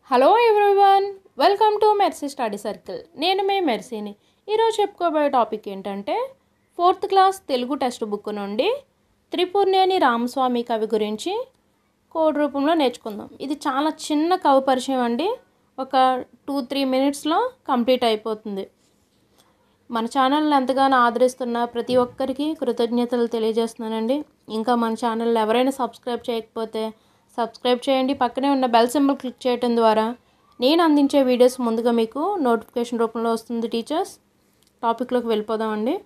hello everyone welcome to Mercy study circle నేను మీ మెర్సీని ఈరోజు చెప్పుకోబోయే టాపిక్ ఏంటంటే fourth class Telugu text book నుండి త్రిపుర్నేని రామస్వామి కవి గురించి కోడ్ రూపంలో నేర్చుకుందాం ఇది చాలా చిన్న కవి పరిచయం అండి ఒక టూ త్రీ మినిట్స్లో కంప్లీట్ అయిపోతుంది మన ఛానల్ని ఎంతగానో ఆదరిస్తున్న ప్రతి ఒక్కరికి కృతజ్ఞతలు తెలియజేస్తున్నానండి ఇంకా మన ఛానల్ ఎవరైనా సబ్స్క్రైబ్ చేయకపోతే సబ్స్క్రైబ్ చేయండి పక్కనే ఉన్న బెల్ సింబల్ క్లిక్ చేయడం ద్వారా నేను అందించే వీడియోస్ ముందుగా మీకు నోటిఫికేషన్ రూపంలో వస్తుంది టీచర్స్ టాపిక్లోకి వెళ్ళిపోదామండి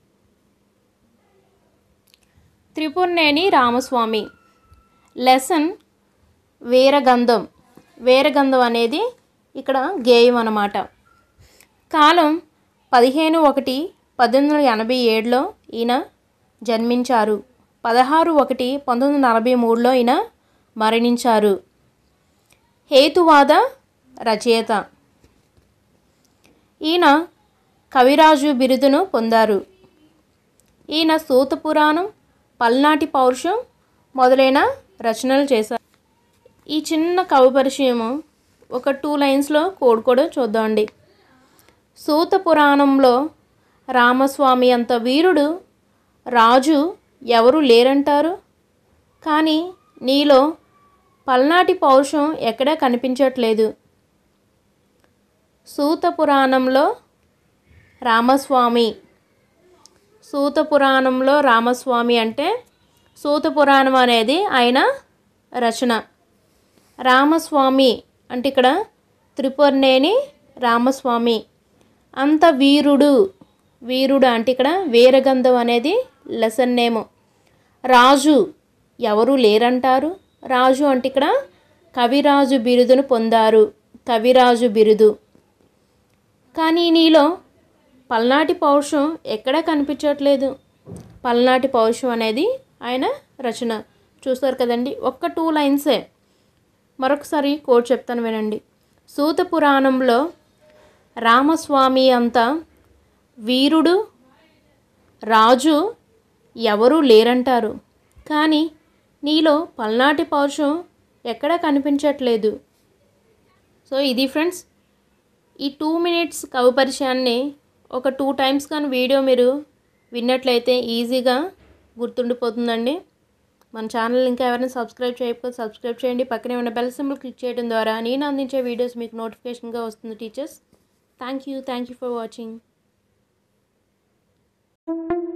త్రిపుర్నేని రామస్వామి లెసన్ వీరగంధం వీరగంధం అనేది ఇక్కడ గేయం అన్నమాట కాలం పదిహేను ఒకటి పద్దెనిమిది వందల ఎనభై ఏడులో ఈయన జన్మించారు పదహారు ఒకటి పంతొమ్మిది వందల నలభై మూడులో ఈయన మరణించారు హేతువాద రచయిత ఈయన కవిరాజు బిరుదును పొందారు ఈయన సూత పురాణం పల్నాటి పౌరుషం మొదలైన రచనలు చేశారు ఈ చిన్న కవి పరిచయము ఒక టూ లైన్స్లో కోడ్ కూడా చూద్దామండి సూత పురాణంలో రామస్వామి అంత వీరుడు రాజు ఎవరు లేరంటారు కానీ నీలో పల్నాటి పౌరుషం ఎక్కడా కనిపించట్లేదు సూత పురాణంలో రామస్వామి సూత పురాణంలో రామస్వామి అంటే సూత పురాణం అనేది ఆయన రచన రామస్వామి అంటే ఇక్కడ త్రిపుర్నేని రామస్వామి అంత వీరుడు వీరుడు అంటే ఇక్కడ వీరగంధం అనేది లెసన్ నేము రాజు ఎవరు లేరంటారు రాజు అంటే ఇక్కడ కవిరాజు బిరుదును పొందారు కవిరాజు బిరుదు కానీ నీలో పల్నాటి పౌరుషం ఎక్కడా కనిపించట్లేదు పల్నాటి పౌరుషం అనేది ఆయన రచన చూస్తారు కదండి ఒక్క టూ లైన్సే మరొకసారి కోడ్ చెప్తాను వినండి సూత పురాణంలో రామస్వామి అంత వీరుడు రాజు ఎవరూ లేరంటారు కానీ నీలో పల్నాటి పౌరుషం ఎక్కడా కనిపించట్లేదు సో ఇది ఫ్రెండ్స్ ఈ టూ మినిట్స్ కవి పరిచయాన్ని ఒక టూ టైమ్స్ కానీ వీడియో మీరు విన్నట్లయితే ఈజీగా గుర్తుండిపోతుందండి మన ఛానల్ ఇంకా ఎవరైనా సబ్స్క్రైబ్ చేయకపోతే సబ్స్క్రైబ్ చేయండి పక్కనే ఉన్న బెల్ సింబల్ క్లిక్ చేయడం ద్వారా నేను అందించే వీడియోస్ మీకు నోటిఫికేషన్గా వస్తుంది teachers thank you thank you for watching